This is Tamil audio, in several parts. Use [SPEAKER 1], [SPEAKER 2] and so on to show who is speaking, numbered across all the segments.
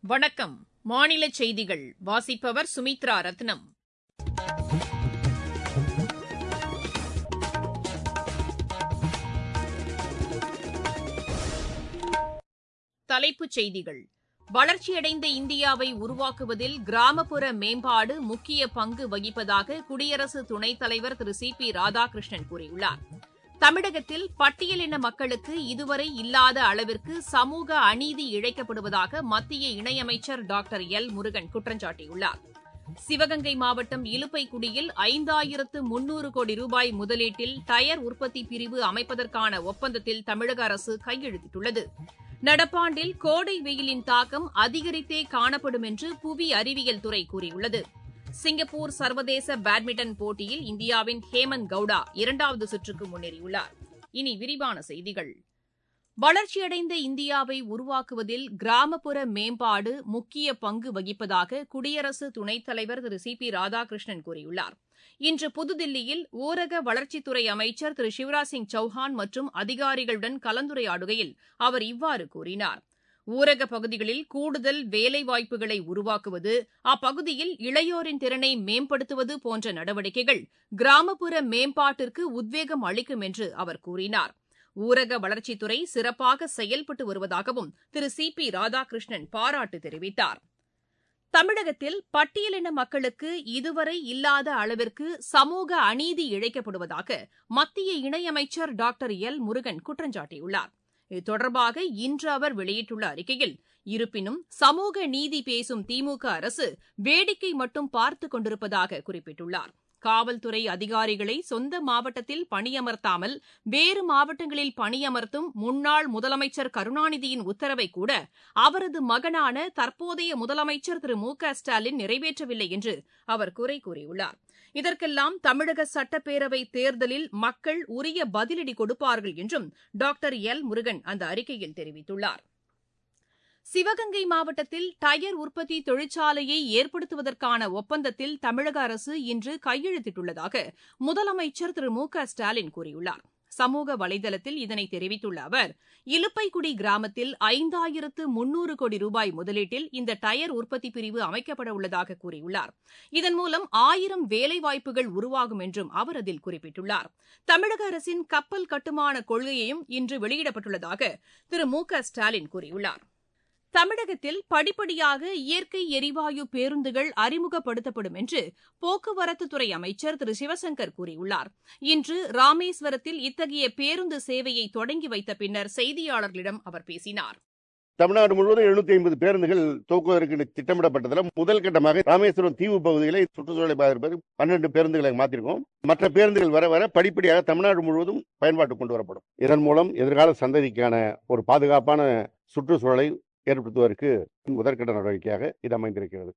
[SPEAKER 1] வணக்கம் மாநில செய்திகள் வாசிப்பவர் சுமித்ரா ரத்னம் தலைப்புச் செய்திகள் வளர்ச்சியடைந்த இந்தியாவை உருவாக்குவதில் கிராமப்புற மேம்பாடு முக்கிய பங்கு வகிப்பதாக குடியரசு துணைத் தலைவர் திரு சி பி ராதாகிருஷ்ணன் கூறியுள்ளார் தமிழகத்தில் பட்டியலின மக்களுக்கு இதுவரை இல்லாத அளவிற்கு சமூக அநீதி இழைக்கப்படுவதாக மத்திய இணையமைச்சர் டாக்டர் எல் முருகன் குற்றம் சாட்டியுள்ளார் சிவகங்கை மாவட்டம் இலுப்பைக்குடியில் ஐந்தாயிரத்து முன்னூறு கோடி ரூபாய் முதலீட்டில் டயர் உற்பத்தி பிரிவு அமைப்பதற்கான ஒப்பந்தத்தில் தமிழக அரசு கையெழுத்திட்டுள்ளது நடப்பாண்டில் கோடை வெயிலின் தாக்கம் அதிகரித்தே காணப்படும் என்று புவி அறிவியல் துறை கூறியுள்ளது சிங்கப்பூர் சர்வதேச பேட்மிண்டன் போட்டியில் இந்தியாவின் ஹேமந்த் கவுடா இரண்டாவது சுற்றுக்கு முன்னேறியுள்ளார் இனி விரிவான செய்திகள் வளர்ச்சியடைந்த இந்தியாவை உருவாக்குவதில் கிராமப்புற மேம்பாடு முக்கிய பங்கு வகிப்பதாக குடியரசு துணைத் தலைவர் திரு சி பி ராதாகிருஷ்ணன் கூறியுள்ளார் இன்று புதுதில்லியில் ஊரக வளர்ச்சித்துறை அமைச்சர் திரு சிவராஜ் சிங் சௌஹான் மற்றும் அதிகாரிகளுடன் கலந்துரையாடுகையில் அவர் இவ்வாறு கூறினார் ஊரக பகுதிகளில் கூடுதல் வேலைவாய்ப்புகளை உருவாக்குவது அப்பகுதியில் இளையோரின் திறனை மேம்படுத்துவது போன்ற நடவடிக்கைகள் கிராமப்புற மேம்பாட்டிற்கு உத்வேகம் அளிக்கும் என்று அவர் கூறினார் ஊரக வளர்ச்சித்துறை சிறப்பாக செயல்பட்டு வருவதாகவும் திரு சி பி ராதாகிருஷ்ணன் பாராட்டு தெரிவித்தார் தமிழகத்தில் பட்டியலின மக்களுக்கு இதுவரை இல்லாத அளவிற்கு சமூக அநீதி இழைக்கப்படுவதாக மத்திய இணையமைச்சர் டாக்டர் எல் முருகன் குற்றம் சாட்டியுள்ளார் இது தொடர்பாக இன்று அவர் வெளியிட்டுள்ள அறிக்கையில் இருப்பினும் சமூக நீதி பேசும் திமுக அரசு வேடிக்கை மட்டும் பார்த்துக் கொண்டிருப்பதாக குறிப்பிட்டுள்ளார் காவல்துறை அதிகாரிகளை சொந்த மாவட்டத்தில் பணியமர்த்தாமல் வேறு மாவட்டங்களில் பணியமர்த்தும் முன்னாள் முதலமைச்சர் கருணாநிதியின் உத்தரவை கூட அவரது மகனான தற்போதைய முதலமைச்சர் திரு மு க ஸ்டாலின் நிறைவேற்றவில்லை என்று அவர் குறை கூறியுள்ளார் இதற்கெல்லாம் தமிழக சட்டப்பேரவை தேர்தலில் மக்கள் உரிய பதிலடி கொடுப்பார்கள் என்றும் டாக்டர் எல் முருகன் அந்த அறிக்கையில் தெரிவித்துள்ளார் சிவகங்கை மாவட்டத்தில் டயர் உற்பத்தி தொழிற்சாலையை ஏற்படுத்துவதற்கான ஒப்பந்தத்தில் தமிழக அரசு இன்று கையெழுத்திட்டுள்ளதாக முதலமைச்சர் திரு மு க ஸ்டாலின் கூறியுள்ளார் சமூக வலைதளத்தில் இதனை தெரிவித்துள்ள அவர் இலுப்பைக்குடி கிராமத்தில் ஐந்தாயிரத்து முன்னூறு கோடி ரூபாய் முதலீட்டில் இந்த டயர் உற்பத்தி பிரிவு அமைக்கப்பட உள்ளதாக கூறியுள்ளார் இதன் மூலம் ஆயிரம் வேலைவாய்ப்புகள் உருவாகும் என்றும் அவர் அதில் குறிப்பிட்டுள்ளார் தமிழக அரசின் கப்பல் கட்டுமான கொள்கையையும் இன்று வெளியிடப்பட்டுள்ளதாக திரு மு க ஸ்டாலின் கூறியுள்ளார் தமிழகத்தில் படிப்படியாக இயற்கை எரிவாயு பேருந்துகள் அறிமுகப்படுத்தப்படும் என்று போக்குவரத்துத்துறை அமைச்சர் திரு சிவசங்கர் கூறியுள்ளார் இன்று ராமேஸ்வரத்தில் இத்தகைய பேருந்து சேவையை தொடங்கி வைத்த பின்னர் செய்தியாளர்களிடம் அவர் பேசினார்
[SPEAKER 2] தமிழ்நாடு முழுவதும் எழுநூத்தி ஐம்பது பேருந்துகள் துவக்குவதற்கு திட்டமிடப்பட்டதில் முதல் கட்டமாக ராமேஸ்வரம் தீவு பகுதிகளை சுற்றுச்சூழலை பாதிப்பதற்கு பன்னெண்டு பேருந்துகளை மாற்றிருக்கோம் மற்ற பேருந்துகள் வர வர படிப்படியாக தமிழ்நாடு முழுவதும் பயன்பாட்டு கொண்டு வரப்படும் இதன் மூலம் எதிர்கால சந்ததிக்கான ஒரு பாதுகாப்பான சுற்றுச்சூழலை ஏற்படுத்துவதற்கு முதற்கட்ட நடவடிக்கையாக இது அமைந்திருக்கிறது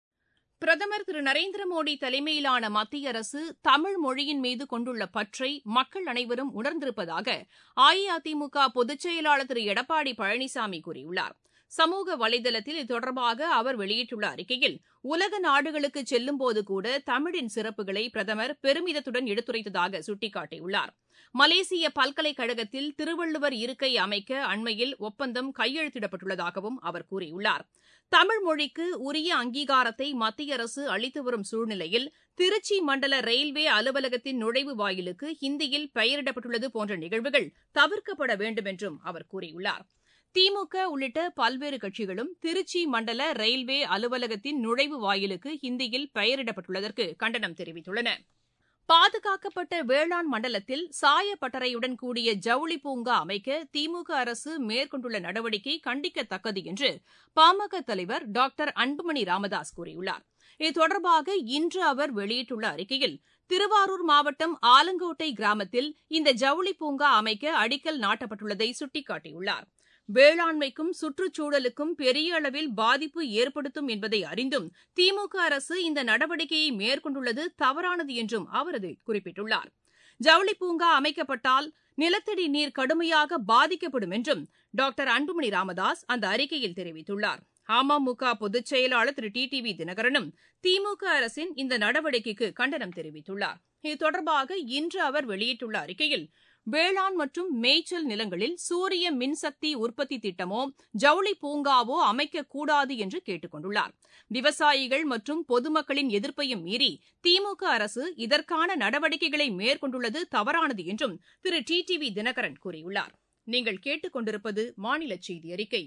[SPEAKER 1] பிரதமர் திரு நரேந்திர மோடி தலைமையிலான மத்திய அரசு தமிழ் மொழியின் மீது கொண்டுள்ள பற்றை மக்கள் அனைவரும் உணர்ந்திருப்பதாக அஇஅதிமுக பொதுச் செயலாளர் திரு எடப்பாடி பழனிசாமி கூறியுள்ளார் சமூக வலைதளத்தில் இது தொடர்பாக அவர் வெளியிட்டுள்ள அறிக்கையில் உலக நாடுகளுக்கு செல்லும்போது கூட தமிழின் சிறப்புகளை பிரதமர் பெருமிதத்துடன் எடுத்துரைத்ததாக சுட்டிக்காட்டியுள்ளார் மலேசிய பல்கலைக்கழகத்தில் திருவள்ளுவர் இருக்கை அமைக்க அண்மையில் ஒப்பந்தம் கையெழுத்திடப்பட்டுள்ளதாகவும் அவர் கூறியுள்ளார் தமிழ் மொழிக்கு உரிய அங்கீகாரத்தை மத்திய அரசு அளித்து வரும் சூழ்நிலையில் திருச்சி மண்டல ரயில்வே அலுவலகத்தின் நுழைவு வாயிலுக்கு ஹிந்தியில் பெயரிடப்பட்டுள்ளது போன்ற நிகழ்வுகள் தவிர்க்கப்பட வேண்டும் என்றும் அவர் கூறியுள்ளார் திமுக உள்ளிட்ட பல்வேறு கட்சிகளும் திருச்சி மண்டல ரயில்வே அலுவலகத்தின் நுழைவு வாயிலுக்கு ஹிந்தியில் பெயரிடப்பட்டுள்ளதற்கு கண்டனம் தெரிவித்துள்ளன பாதுகாக்கப்பட்ட வேளாண் மண்டலத்தில் சாயப்பட்டறையுடன் கூடிய ஜவுளி பூங்கா அமைக்க திமுக அரசு மேற்கொண்டுள்ள நடவடிக்கை கண்டிக்கத்தக்கது என்று பாமக தலைவர் டாக்டர் அன்புமணி ராமதாஸ் கூறியுள்ளார் இது தொடர்பாக இன்று அவர் வெளியிட்டுள்ள அறிக்கையில் திருவாரூர் மாவட்டம் ஆலங்கோட்டை கிராமத்தில் இந்த ஜவுளி பூங்கா அமைக்க அடிக்கல் நாட்டப்பட்டுள்ளதை சுட்டிக்காட்டியுள்ளார் வேளாண்மைக்கும் சுற்றுச்சூழலுக்கும் பெரிய அளவில் பாதிப்பு ஏற்படுத்தும் என்பதை அறிந்தும் திமுக அரசு இந்த நடவடிக்கையை மேற்கொண்டுள்ளது தவறானது என்றும் அவர் அதில் குறிப்பிட்டுள்ளார் ஜவுளி பூங்கா அமைக்கப்பட்டால் நிலத்தடி நீர் கடுமையாக பாதிக்கப்படும் என்றும் டாக்டர் அன்புமணி ராமதாஸ் அந்த அறிக்கையில் தெரிவித்துள்ளார் அமமுக பொதுச் செயலாளர் திரு டி டிவி தினகரனும் திமுக அரசின் இந்த நடவடிக்கைக்கு கண்டனம் தெரிவித்துள்ளார் இது தொடர்பாக இன்று அவர் வெளியிட்டுள்ள அறிக்கையில் வேளாண் மற்றும் மேய்ச்சல் நிலங்களில் சூரிய மின்சக்தி உற்பத்தி திட்டமோ ஜவுளி பூங்காவோ அமைக்கக்கூடாது என்று கேட்டுக் கொண்டுள்ளார் விவசாயிகள் மற்றும் பொதுமக்களின் எதிர்ப்பையும் மீறி திமுக அரசு இதற்கான நடவடிக்கைகளை மேற்கொண்டுள்ளது தவறானது என்றும் திரு டி டிவி தினகரன் கூறியுள்ளார் நீங்கள் கேட்டுக் கொண்டிருப்பது மாநில செய்தி அறிக்கை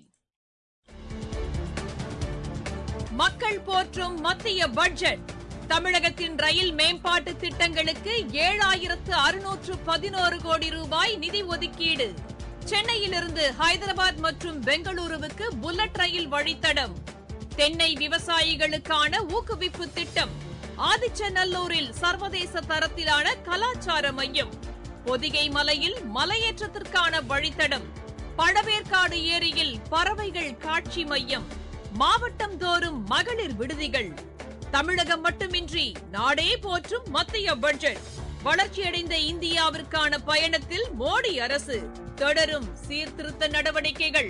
[SPEAKER 1] மக்கள் போற்றும் மத்திய பட்ஜெட் தமிழகத்தின் ரயில் மேம்பாட்டு திட்டங்களுக்கு ஏழாயிரத்து அறுநூற்று பதினோரு கோடி ரூபாய் நிதி ஒதுக்கீடு சென்னையிலிருந்து ஹைதராபாத் மற்றும் பெங்களூருவுக்கு புல்லட் ரயில் வழித்தடம் தென்னை விவசாயிகளுக்கான ஊக்குவிப்பு திட்டம் ஆதிச்சநல்லூரில் சர்வதேச தரத்திலான கலாச்சார மையம் பொதிகை மலையில் மலையேற்றத்திற்கான வழித்தடம் பழவேற்காடு ஏரியில் பறவைகள் காட்சி மையம் மாவட்டம் தோறும் மகளிர் விடுதிகள் தமிழகம் மட்டுமின்றி நாடே போற்றும் மத்திய பட்ஜெட் வளர்ச்சியடைந்த இந்தியாவிற்கான பயணத்தில் மோடி அரசு தொடரும் சீர்திருத்த நடவடிக்கைகள்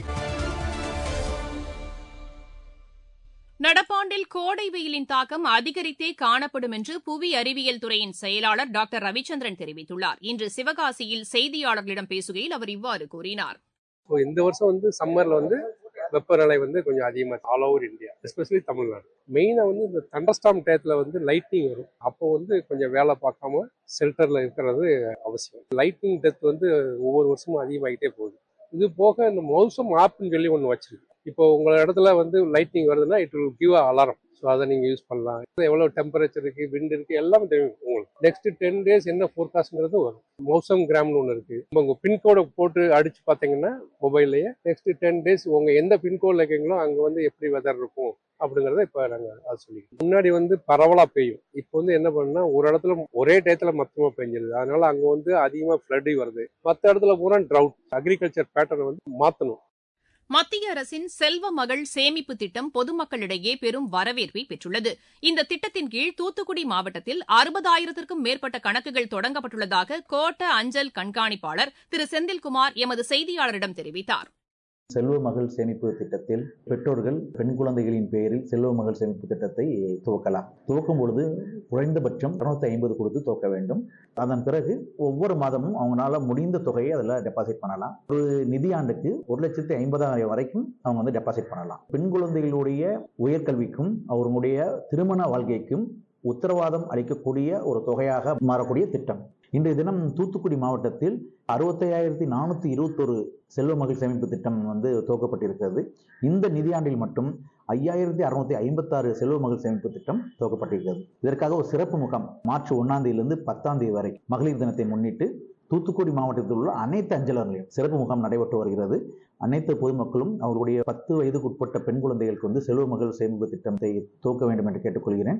[SPEAKER 1] நடப்பாண்டில் கோடை வெயிலின் தாக்கம் அதிகரித்தே காணப்படும் என்று புவி அறிவியல் துறையின் செயலாளர் டாக்டர் ரவிச்சந்திரன் தெரிவித்துள்ளார் இன்று சிவகாசியில் செய்தியாளர்களிடம் பேசுகையில் அவர் இவ்வாறு கூறினார்
[SPEAKER 3] ஸோ இந்த வருஷம் வந்து சம்மர்ல வந்து வெப்பநிலை வந்து கொஞ்சம் அதிகமாக all over India especially Tamil Nadu மெயினாக வந்து இந்த தண்டர்ஸ்டாம் டயத்தில் வந்து லைட்னிங் வரும் அப்போ வந்து கொஞ்சம் வேலை பார்க்காம ஷெல்டரில் இருக்கிறது அவசியம் லைட்னிங் டெத் வந்து ஒவ்வொரு வருஷமும் அதிகமாகிட்டே போகுது இது போக இந்த மௌசம் ஆப்னு சொல்லி ஒன்று வச்சிருக்கு இப்போ உங்கள் இடத்துல வந்து லைட்னிங் வருதுன்னா it will give alarm so அதை நீங்கள் யூஸ் பண்ணலாம் எவ்வளோ டெம்பரேச்சர் இருக்குது விண்ட் இருக்குது எல்லாமே தெரியும் உங்களுக்கு நெக்ஸ்ட் டென் டேஸ் என்ன ஃபோர்காஸ்ட்ங்கிறது வரும் மௌசம் கிராம்னு ஒன்று இருக்குது உங்கள் பின்கோடை போட்டு அடிச்சு பார்த்தீங்கன்னா மொபைல்லையே நெக்ஸ்ட் டென் டேஸ் உங்கள் எந்த பின்கோடில் இருக்கீங்களோ அங்கே வந்து எப்படி வெதர் இருக்கும் அப்படிங்கிறத இப்போ நாங்கள் அது சொல்லிக்கிறோம் முன்னாடி வந்து பரவலாக பெய்யும் இப்போ வந்து என்ன பண்ணா ஒரு இடத்துல ஒரே டயத்தில் மொத்தமாக பெஞ்சிருது அதனால அங்கே வந்து அதிகமாக ஃப்ளட்டு வருது மற்ற இடத்துல பூரா ட்ரவுட் அக்ரிகல்ச்சர் பேட்டர்னை வந்து மாற்றணும்
[SPEAKER 1] மத்திய அரசின் செல்வ மகள் சேமிப்பு திட்டம் பொதுமக்களிடையே பெரும் வரவேற்பை பெற்றுள்ளது இந்த திட்டத்தின் கீழ் தூத்துக்குடி மாவட்டத்தில் அறுபதாயிரத்திற்கும் மேற்பட்ட கணக்குகள் தொடங்கப்பட்டுள்ளதாக கோட்ட அஞ்சல் கண்காணிப்பாளர் திரு செந்தில்குமார் எமது செய்தியாளரிடம் தெரிவித்தார்
[SPEAKER 4] செல்வ மகள் சேமிப்பு திட்டத்தில் பெற்றோர்கள் பெண் குழந்தைகளின் பெயரில் செல்வ மகள் சேமிப்பு திட்டத்தை துவக்கலாம் துவக்கும் பொழுது குறைந்தபட்சம் இருநூத்தி ஐம்பது கொடுத்து துவக்க வேண்டும் அதன் பிறகு ஒவ்வொரு மாதமும் அவங்களால முடிந்த தொகையை அதில் டெபாசிட் பண்ணலாம் ஒரு நிதியாண்டுக்கு ஒரு லட்சத்தி ஐம்பதாயிரம் வரைக்கும் அவங்க வந்து டெபாசிட் பண்ணலாம் பெண் குழந்தைகளுடைய உயர்கல்விக்கும் அவர்களுடைய திருமண வாழ்க்கைக்கும் உத்தரவாதம் அளிக்கக்கூடிய ஒரு தொகையாக மாறக்கூடிய திட்டம் இன்றைய தினம் தூத்துக்குடி மாவட்டத்தில் அறுபத்தையாயிரத்தி நானூற்றி இருபத்தொரு செல்வ மகள் சேமிப்பு திட்டம் வந்து துவக்கப்பட்டிருக்கிறது இந்த நிதியாண்டில் மட்டும் ஐயாயிரத்தி அறுநூத்தி ஐம்பத்தாறு செல்வ மகள் சேமிப்பு திட்டம் துவக்கப்பட்டிருக்கிறது இதற்காக ஒரு சிறப்பு முகாம் மார்ச் ஒன்னாம் தேதியிலிருந்து பத்தாம் தேதி வரை மகளிர் தினத்தை முன்னிட்டு தூத்துக்குடி மாவட்டத்தில் உள்ள அனைத்து அஞ்சலகங்களையும் சிறப்பு முகாம் நடைபெற்று வருகிறது அனைத்து பொதுமக்களும் அவர்களுடைய பத்து வயதுக்கு உட்பட்ட பெண் குழந்தைகளுக்கு வந்து செல்வ மகள் சேமிப்பு திட்டத்தை துவக்க வேண்டும் என்று கேட்டுக்கொள்கிறேன்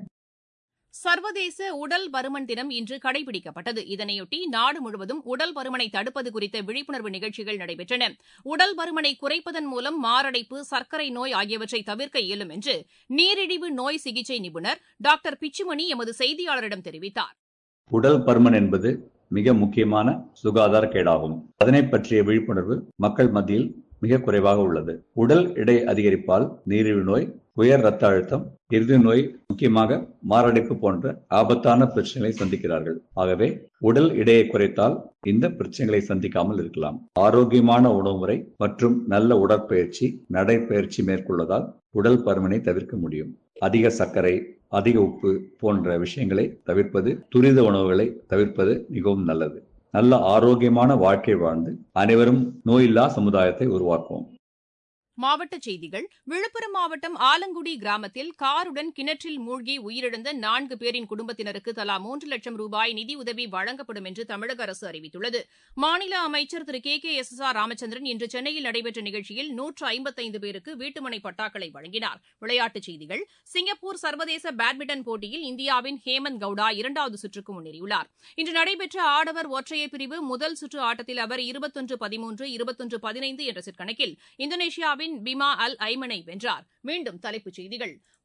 [SPEAKER 1] சர்வதேச உடல் பருமன் தினம் இன்று கடைபிடிக்கப்பட்டது இதனையொட்டி நாடு முழுவதும் உடல் பருமனை தடுப்பது குறித்த விழிப்புணர்வு நிகழ்ச்சிகள் நடைபெற்றன உடல் பருமனை குறைப்பதன் மூலம் மாரடைப்பு சர்க்கரை நோய் ஆகியவற்றை தவிர்க்க இயலும் என்று நீரிழிவு நோய் சிகிச்சை நிபுணர் டாக்டர் பிச்சுமணி எமது செய்தியாளரிடம் தெரிவித்தார்
[SPEAKER 5] உடல் பருமன் என்பது மிக முக்கியமான சுகாதார கேடாகும் அதனை பற்றிய விழிப்புணர்வு மக்கள் மத்தியில் மிக குறைவாக உள்ளது உடல் எடை அதிகரிப்பால் நீரிழிவு நோய் உயர் ரத்த அழுத்தம் இறுதி நோய் முக்கியமாக மாரடைப்பு போன்ற ஆபத்தான பிரச்சனைகளை சந்திக்கிறார்கள் ஆகவே உடல் எடையை குறைத்தால் இந்த பிரச்சனைகளை சந்திக்காமல் இருக்கலாம் ஆரோக்கியமான உணவு முறை மற்றும் நல்ல உடற்பயிற்சி நடைப்பயிற்சி மேற்கொள்வதால் உடல் பருமனை தவிர்க்க முடியும் அதிக சர்க்கரை அதிக உப்பு போன்ற விஷயங்களை தவிர்ப்பது துரித உணவுகளை தவிர்ப்பது மிகவும் நல்லது நல்ல ஆரோக்கியமான வாழ்க்கை வாழ்ந்து அனைவரும் நோயில்லா சமுதாயத்தை உருவாக்குவோம்
[SPEAKER 1] மாவட்டச் செய்திகள் விழுப்புரம் மாவட்டம் ஆலங்குடி கிராமத்தில் காருடன் கிணற்றில் மூழ்கி உயிரிழந்த நான்கு பேரின் குடும்பத்தினருக்கு தலா மூன்று லட்சம் ரூபாய் நிதியுதவி வழங்கப்படும் என்று தமிழக அரசு அறிவித்துள்ளது மாநில அமைச்சர் Thiru K K S S R Ramachandran இன்று சென்னையில் நடைபெற்ற நிகழ்ச்சியில் நூற்று ஐம்பத்தைந்து பேருக்கு வீட்டுமனை பட்டாக்களை வழங்கினார் விளையாட்டுச் செய்திகள் சிங்கப்பூர் சர்வதேச பேட்மிண்டன் போட்டியில் இந்தியாவின் ஹேமந்த் கவுடா இரண்டாவது சுற்றுக்கு முன்னேறியுள்ளார் இன்று நடைபெற்ற ஆடவர் ஒற்றையர் பிரிவு முதல் சுற்று ஆட்டத்தில் அவர் இருபத்தொன்று பதிமூன்று இருபத்தொன்று பதினைந்து என்ற செட் கணக்கில் இந்தோனேஷியாவின் பிமா அல் ஐமனை வென்றார் மீண்டும் தலைப்புச் செய்திகள்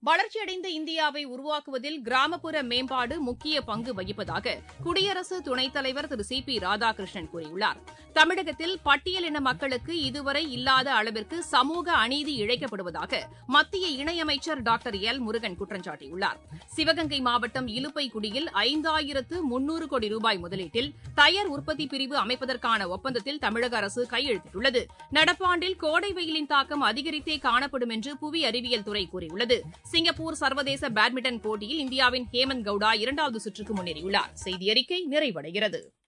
[SPEAKER 1] வளர்ச்சியடைந்த இந்தியாவை உருவாக்குவதில் கிராமப்புற மேம்பாடு முக்கிய பங்கு வகிப்பதாக குடியரசு துணைத் தலைவர் திரு சி பி ராதாகிருஷ்ணன் கூறியுள்ளார் தமிழகத்தில் பட்டியலின மக்களுக்கு இதுவரை இல்லாத அளவிற்கு சமூக அநீதி இழைக்கப்படுவதாக மத்திய இணையமைச்சர் டாக்டர் எல் முருகன் குற்றம் சாட்டியுள்ளார் சிவகங்கை மாவட்டம் இலுப்பைக்குடியில் ஐந்தாயிரத்து முன்னூறு கோடி ரூபாய் முதலீட்டில் டயர் உற்பத்தி பிரிவு அமைப்பதற்கான ஒப்பந்தத்தில் தமிழக அரசு கையெழுத்திட்டுள்ளது நடப்பாண்டில் கோடை வெயிலின் தாக்கம் அதிகரித்தே காணப்படும் என்று புவி அறிவியல் துறை கூறியுள்ளது சிங்கப்பூர் சர்வதேச பேட்மிண்டன் போட்டியில் இந்தியாவின் ஹேமந்த் கவுடா இரண்டாவது சுற்றுக்கு முன்னேறியுள்ளார் செய்தி அறிக்கை நிறைவடைகிறது